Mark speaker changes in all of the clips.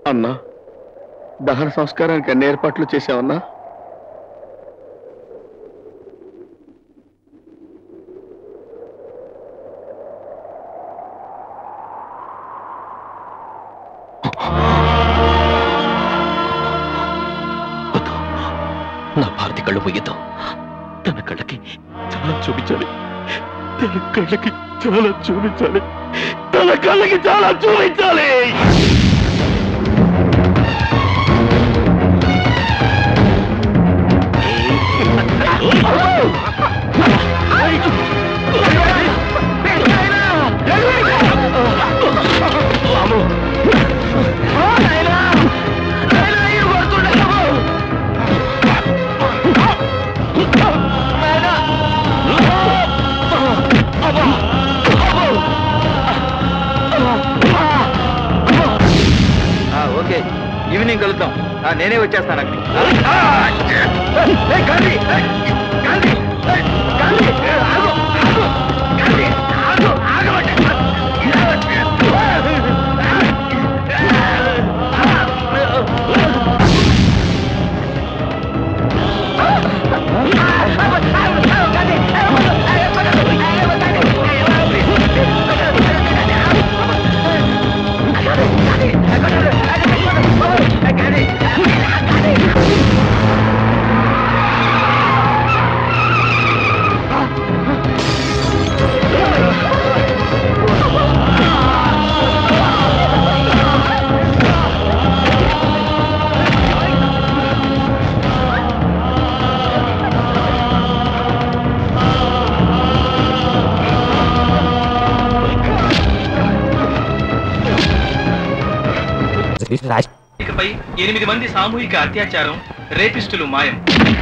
Speaker 1: అన్నా దహన సంస్కారానికి అన్ని ఏర్పాట్లు చేసావన్నా
Speaker 2: వద్దు నా భారతి కళ్ళు ముయ్యదు తన కళ్ళకి చాలా చూపించాలి తన కళ్ళకి చాలా చూపించాలి తన కళ్ళకి చాలా చూపించాలి
Speaker 3: ఓకే ఈవినింగ్ కలుద్దాం ఆ, నేనే వచ్చేస్తాను అక్కడికి
Speaker 4: ఇకపై ఎనిమిది మంది సామూహిక అత్యాచారం రేపిస్టులు మాయం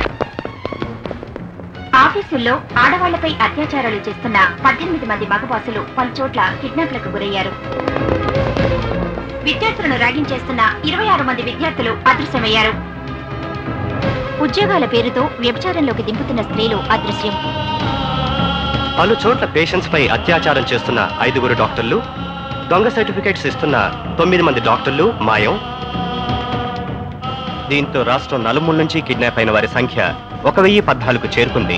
Speaker 5: ఆఫీసుల్లో ఆడవాళ్లపై అత్యాచారాలు చేస్తున్న పద్దెనిమిది మంది మగబాసులు పలు చోట్ల కిడ్నాప్లకు గురయ్యారు విద్యార్థులను ర్యాగింగ్ చేస్తున్న ఇరవై ఆరు మంది విద్యార్థులు అదృశ్యమయ్యారు ఉద్యోగాల పేరుతో వ్యభిచారంలోకి దింపుతున్న స్త్రీలు అదృశ్యం
Speaker 2: పలు చోట్ల పేషెంట్స్ పై అత్యాచారం చేస్తున్న ఐదుగురు డాక్టర్లు దొంగ సర్టిఫికేట్స్ ఇస్తున్న తొమ్మిది మంది డాక్టర్లు మాయం దీంతో రాష్ట్రం నలుమూల నుంచి కిడ్నాప్ అయిన వారి సంఖ్య ఒక వెయ్యి పద్నాలుగు చేరుకుంది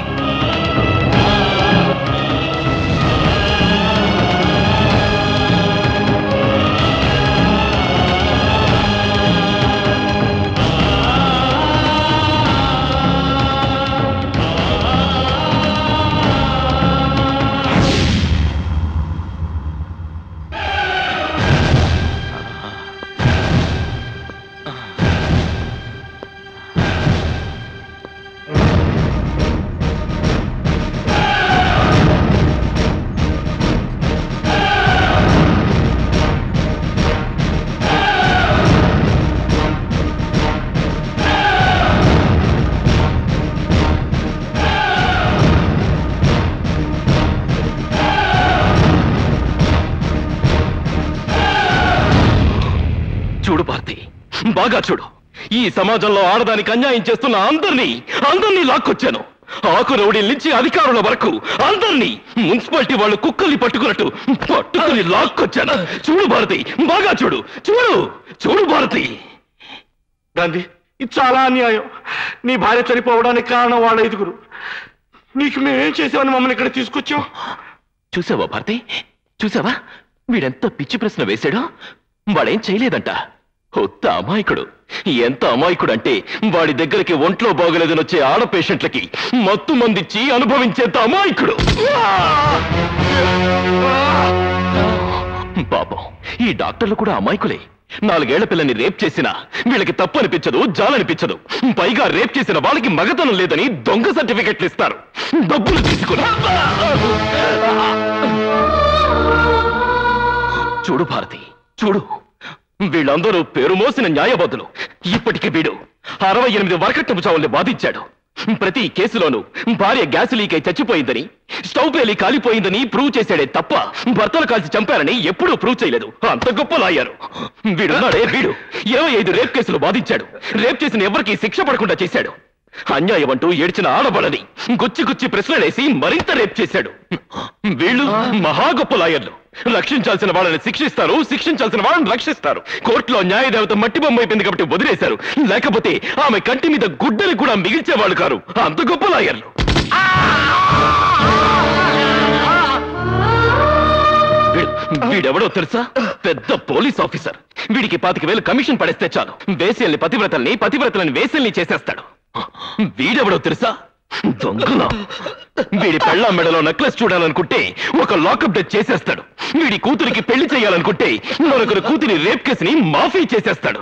Speaker 6: చూడు భారతి బాగా చూడు ఈ సమాజంలో ఆడదానికి అన్యాయం చేస్తున్న అందరినీ అందరినీ లాక్కొచ్చాను ఆకు రౌడీల నుంచి అధికారుల వరకు అందరినీ మున్సిపాలిటీ వాళ్ళు కుక్కల్ని పట్టుకున్నట్టు పట్టుకుని లాక్కొచ్చాను చూడు భారతి బాగా చూడు చూడు చూడు భారతి
Speaker 1: గాంధీ ఇది చాలా అన్యాయం నీ భార్య చనిపోవడానికి కారణం వాళ్ళ ఐదుగురు నీకు మేమేం చేసామని మమ్మల్ని ఇక్కడ తీసుకొచ్చాం
Speaker 6: చూసావా భారతి చూసావా వీడెంత పిచ్చి ప్రశ్న వేశాడో వాడేం చేయలేదంట ఒత్త అమాయకుడు ఎంత అమాయకుడు అంటే వాడి దగ్గరికి ఒంట్లో బాగలేదని వచ్చే ఆడ పేషెంట్లకి మత్తు మందిచ్చి అనుభవించేంత అమాయకుడు పాపం ఈ డాక్టర్లు కూడా అమాయకులే నాలుగేళ్ల పిల్లని రేప్ చేసినా వీళ్ళకి తప్పు అనిపించదు జాలనిపించదు పైగా రేప్ చేసిన వాళ్ళకి మగతనం లేదని దొంగ సర్టిఫికెట్లు ఇస్తారు డబ్బులు తీసుకుని చూడు భారతి చూడు వీళ్ళందరూ పేరు మోసిన న్యాయబద్ధులు ఇప్పటికి వీడు అరవై ఎనిమిది వరకట్నపు చావుల్ని బాధించాడు ప్రతి కేసులోనూ భార్య గ్యాస్ లీక్ అయి చచ్చిపోయిందని స్టవ్ పేలి కాలిపోయిందని ప్రూవ్ చేశాడే తప్ప భర్తలు కాల్చి చంపారని ఎప్పుడూ ప్రూవ్ చేయలేదు అంత గొప్ప లాయారు వీడున్నాడే వీడు ఇరవై ఐదు రేప్ కేసులు బాధించాడు రేప్ చేసిన ఎవరికి శిక్ష పడకుండా చేశాడు అన్యాయం అంటూ ఏడ్చిన ఆడబడని గుచ్చి గుచ్చి ప్రశ్నలేసి మరింత రేప్ చేశాడు వీళ్ళు మహా గొప్ప లాయర్లు రక్షించాల్సిన వాళ్ళని శిక్షిస్తారు శిక్షించాల్సిన వాళ్ళని రక్షిస్తారు కోర్టులో న్యాయదేవత మట్టి బొమ్మ అయిపోయింది కాబట్టి వదిలేశారు లేకపోతే ఆమె కంటి మీద గుడ్డని కూడా మిగిల్చేవాళ్ళు కారు అంత గొప్ప లాయర్లు వీడు- వీడెవడో తెలుసా పెద్ద పోలీస్ ఆఫీసర్ వీడికి పాతిక వేలు కమిషన్ పడేస్తే చాలు వేసేల్ని పతివ్రతల్ని పతివ్రతలని వేసేల్ని చేసేస్తాడు వీడెవడో తెలుసా దొంగల వీడి పెళ్ళ మెడలో నెక్లెస్ చూడాలనుకుంటే ఒక లాకప్ డెత్ చేసేస్తాడు వీడి కూతురికి పెళ్లి చేయాలనుకుంటే మరొకరి కూతురి రేప్ కేసుని మాఫీ చేసేస్తాడు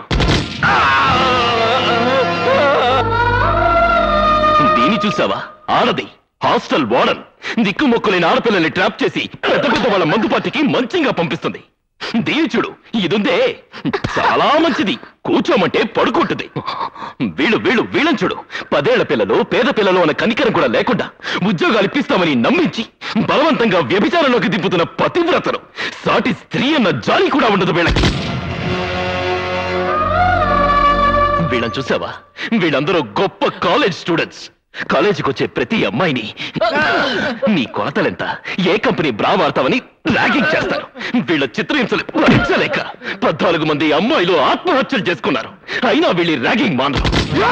Speaker 6: దీని చూసావా ఆడది హాస్టల్ వార్డన్ దిక్కుమొక్కులేని ఆడపిల్లల్ని ట్రాప్ చేసి పెద్ద పెద్ద వాళ్ళ మందు పార్టీకి మంచిగా పంపిస్తుంది దీని చూడు ఇదుందే చాలా మంచిది కూర్చోమంటే పడుకుంటుంది వీళ్ళు వీళ్ళు వీళ్ళని చూడు పదేళ్ల పిల్లలు పేద పిల్లలు అన్న కనికరం కూడా లేకుండా ఉద్యోగాలు ఇప్పిస్తామని నమ్మించి బలవంతంగా వ్యభిచారంలోకి దింపుతున్న పతివ్రతలు సాటి స్త్రీ అన్న జాలి కూడా ఉండదు వీళ్ళకి వీళ్ళని చూసావా వీళ్ళందరూ గొప్ప కాలేజ్ స్టూడెంట్స్ కాలేజీకి వచ్చే ప్రతి అమ్మాయిని నీ కొలతలెంత ఏ కంపెనీ బ్రా వాడతావని ర్యాగింగ్ చేస్తారు వీళ్ళ చిత్రహింసలు భరించలేక పద్నాలుగు మంది అమ్మాయిలు ఆత్మహత్యలు చేసుకున్నారు అయినా వీళ్ళ ర్యాగింగ్ మానరు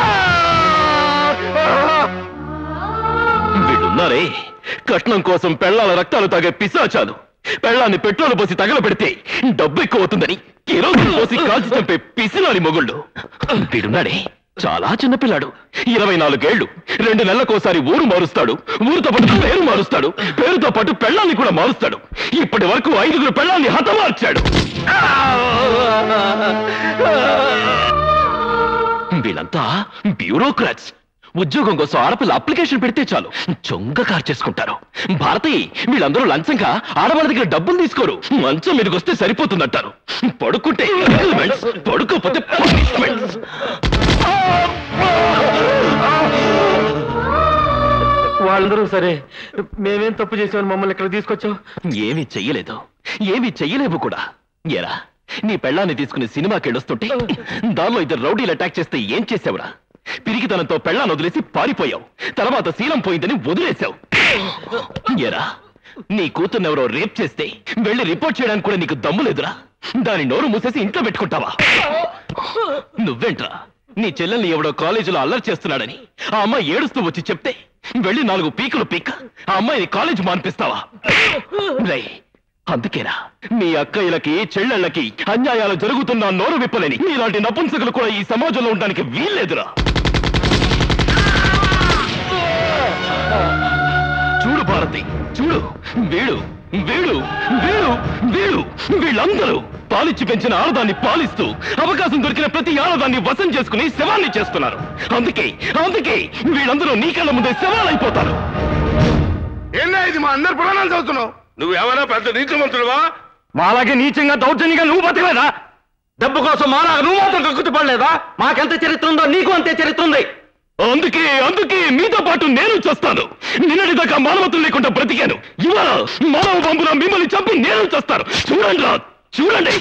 Speaker 6: వీళ్ళున్నారే కట్నం కోసం పెళ్ళాల రక్తాలు తాగే పిశాచాలు పెళ్ళాన్ని పెట్రోల్ పోసి తగలబెడితే డబ్బు ఎక్కువ అవుతుందని కిరోసిన్ పోసి కాల్చి చంపే పిసినాలి మొగుళ్ళు వీడున్నాడే చాలా చిన్న పిల్లాడు ఇరవై నాలుగేళ్లు రెండు నెలలకోసారి ఊరు మారుస్తాడు ఊరితో పాటు పేరు మారుస్తాడు పేరుతో పాటు పెళ్ళాన్ని కూడా మారుస్తాడు ఇప్పటి వరకు ఐదుగురు పెళ్ళాన్ని హతమార్చాడు వీళ్ళంతా బ్యూరోక్రాట్స్ ఉద్యోగం కోసం ఆడపిల్ల అప్లికేషన్ పెడితే చాలు చొంగ కార్ చేసుకుంటారు భారతి వీళ్ళందరూ లంచంగా ఆడవాళ్ళ దగ్గర డబ్బులు తీసుకోరు మంచం మీదకి వస్తే సరిపోతుందంటారు పడుకుంటే increments, పడుకోకపోతే punishments.
Speaker 1: వాళ్ళందరూ సరే మేమేం తప్పు చేసామని మమ్మల్ని ఇక్కడ తీసుకొచ్చావు
Speaker 6: ఏమీ చెయ్యలేదు ఏమీ చెయ్యలేవు కూడా ఎరా నీ పెళ్ళాన్ని తీసుకుని సినిమాకి వెళ్ళొస్తుంటే దానిలో ఇద్దరు రౌడీలు అటాక్ చేస్తే ఏం చేసావురా పిరికితనంతో పెళ్ళాన్ని వదిలేసి పారిపోయావు తర్వాత శీలం పోయిందని వదిలేశావు ఎరా నీ కూతుర్ని ఎవరో రేప్ చేస్తే వెళ్ళి రిపోర్ట్ చేయడానికి కూడా నీకు దమ్ము లేదురా దాని నోరు మూసేసి ఇంట్లో పెట్టుకుంటావా నువ్వేంట్రా నీ చెల్లెల్ని ఎవడో కాలేజీలో అల్లరి చేస్తున్నాడని ఆ అమ్మాయి ఏడుస్తూ వచ్చి చెప్తే వెళ్ళి నాలుగు పీకులు పీక ఆ అమ్మాయిని కాలేజ్ మాన్పిస్తావా రేయ్, అందుకేనా మీ అక్కయ్యలకి చెల్లెళ్ళకి అన్యాయాలు జరుగుతున్నా నోరు విప్పలేని మీలాంటి నపుంసకులు కూడా ఈ సమాజంలో ఉండడానికి వీల్లేదురా చూడు భారతి చూడు వీడు వీడు వీడు వీడు వీళ్ళందరూ పాలిచ్చి పెంచిన ఆడదాన్ని పాలిస్తూ అవకాశం దొరికిన ప్రతి ఆడదాన్ని వశం చేసుకుని శవాన్ని చేస్తున్నారు అందుకే అందుకే వీళ్ళందరూ నీ కళ్ళ ముందే శవాలైపోతారు
Speaker 1: ఏందా ఇది మా అందరు పురాణాలు చదువుతున్నావు
Speaker 7: నువ్వేమైనా పెద్ద నీతిమంతుడువా
Speaker 1: మాలాగే నీచంగా దౌర్జన్యంగా నువ్వు బతకలేదా డబ్బు కోసం మాలాగా నువ్వు మాత్రం కక్కుతు పడలేదా మాకెంత చరిత్ర ఉందో నీకు అంతే చరిత్ర ఉంది
Speaker 6: అందుకే అందుకే మీతో పాటు నేను చేస్తాను నిన్నటి దాకా మానవత్వం లేకుండా బ్రతికాను ఇవాళ మానవ పంపున మిమ్మల్ని చంపి నేను చేస్తాను చూడండి రా చూడండి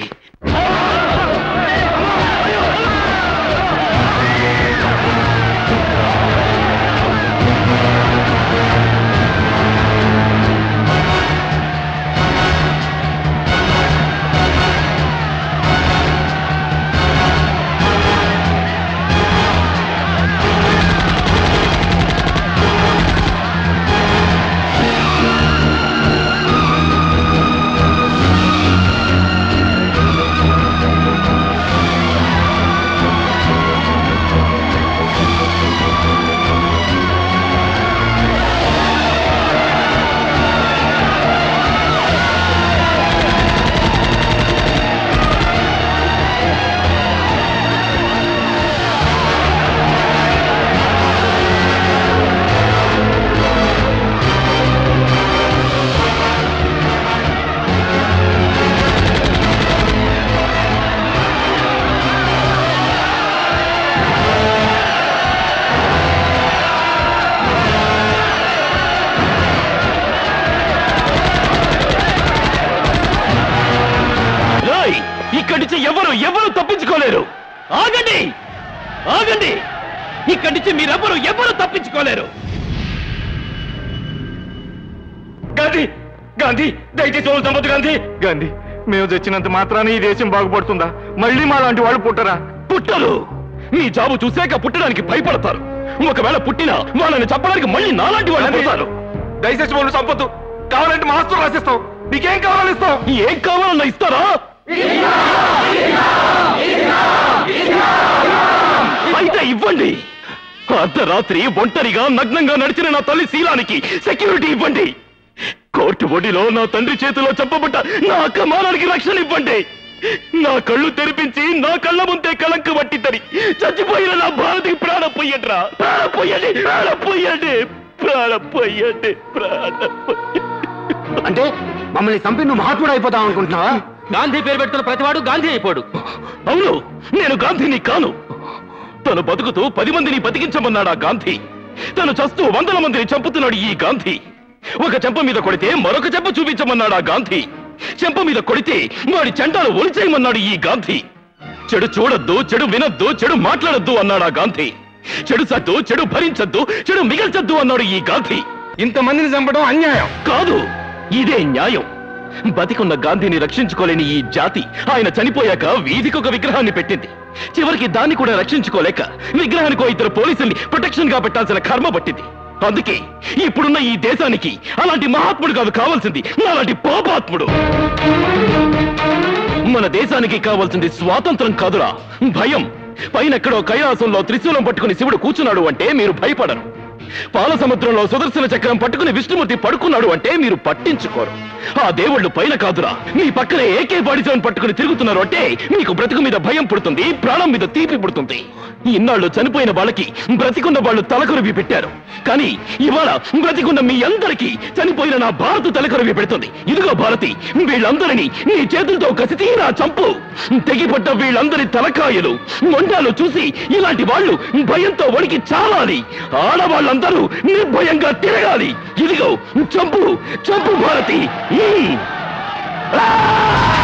Speaker 6: రాయ్ ఇక్కడి నుంచి ఎవరు ఎవరు తప్పించుకోలేరు ఆగండి ఆగండి ఇక్కడి నుంచి మీరెవరు ఎవరు తప్పించుకోలేరు
Speaker 1: గది గాంధీ దయచేసి వాళ్ళు చంపొద్దు గాంధీ గాంధీ మేము చచ్చినంత మాత్రాన ఈ దేశం బాగుపడుతుందా మళ్ళీ మా లాంటి వాళ్ళు పుట్టరా
Speaker 6: పుట్టరు మీ జాబు చూశాక పుట్టడానికి భయపడతారు ఒకవేళ పుట్టినా వాళ్ళని చంపడానికి మళ్ళీ నాలాంటి వాళ్ళు పుడతారు
Speaker 1: దయచేసి వాళ్ళు చంపొద్దు కావాలంటే మాస్టర్ రాసిస్తాం నీకేం కావాలని ఇస్తాం
Speaker 6: ఏం కావాలన్నా ఇస్తారా అయితే ఇవ్వండి అర్ధరాత్రి ఒంటరిగా నగ్నంగా నడిచిన నా తల్లి శీలానికి సెక్యూరిటీ ఇవ్వండి కోర్టు ఒడిలో నా తండ్రి చేతిలో చంపబడ్డ నా అక్కమానానికి రక్షణ ఇవ్వండి నా కళ్ళు తెరిపించి నా కళ్ళ ముందే కళంక పట్టిద్దని చచ్చిపోయిన నా భారతికి ప్రాణం పొయ్యండి రా ప్రాణం పొయ్యండి ప్రాణం పొయ్యండి ప్రాణం పొయ్యండి ప్రాణం పొయ్యండి
Speaker 3: అంటే మమ్మల్ని చంపి నువ్వు మహాత్ముడు అయిపోతావు అనుకుంటున్నావా
Speaker 2: గాంధీ పేరు పెడుతున్న ప్రతివాడు గాంధీ అయిపోడు
Speaker 6: అవును నేను గాంధీని కాను తను బతుకుతూ పది మందిని బతికించమన్నాడా గాంధీ తను చస్తూ వందల మందిని చంపుతున్నాడు ఈ గాంధీ ఒక చెంప మీద కొడితే మరొక చెంప చూపించమన్నాడా గాంధీ చెంప మీద కొడితే వాడి చెండాలు ఒలిచేయమన్నాడు ఈ గాంధీ చెడు చూడొద్దు చెడు వినొద్దు చెడు మాట్లాడొద్దు అన్నాడా గాంధీ చెడు సద్దు చెడు భరించొద్దు చెడు మిగల్చొద్దు అన్నాడు ఈ గాంధీ
Speaker 1: ఇంతమందిని చంపడం అన్యాయం
Speaker 6: కాదు ఇదే న్యాయం బతికున్న గాంధీని రక్షించుకోలేని ఈ జాతి ఆయన చనిపోయాక వీధికొక విగ్రహాన్ని పెట్టింది చివరికి దాన్ని కూడా రక్షించుకోలేక విగ్రహానికో ఇద్దరు పోలీసుల్ని ప్రొటెక్షన్ గా పెట్టాల్సిన కర్మ పట్టింది అందుకే ఇప్పుడున్న ఈ దేశానికి అలాంటి మహాత్ముడు కాదు కావాల్సింది అలాంటి పాపాత్ముడు మన దేశానికి కావాల్సింది స్వాతంత్రం కాదురా భయం పైనెక్కడో కైలాసంలో త్రిశూలం పట్టుకుని శివుడు కూర్చున్నాడు అంటే మీరు భయపడరు పాల సముద్రంలో సుదర్శన చక్రం పట్టుకుని విష్ణుమూర్తి పడుకున్నాడు అంటే మీరు పట్టించుకోరు ఆ దేవుళ్ళు పైన కాదురా మీ పక్కనే ఏకే బాడిజాన్ పట్టుకుని తిరుగుతున్నారు అంటే మీకు బ్రతుకు మీద భయం పుడుతుంది ప్రాణం మీద తీపి పుడుతుంది ఇన్నాళ్ళు చనిపోయిన వాళ్ళకి బ్రతికున్న వాళ్ళు తలకొరివి పెట్టారు కానీ ఇవాళ బ్రతికున్న మీ అందరికీ చనిపోయిన నా భారత్ తలకొరివి పెడుతుంది ఇదిగో భారతి వీళ్ళందరినీ నీ చేతులతో కసి తీరా చంపు తెగిపడ్డ వీళ్ళందరి తలకాయలు మొండాలు చూసి ఇలాంటి వాళ్ళు భయంతో వణికి చాలాలి ఆడవాళ్ళందరూ నిర్భయంగా తిరగాలి ఇదిగో చంపు చంపు భారతి ఈ! ఆ!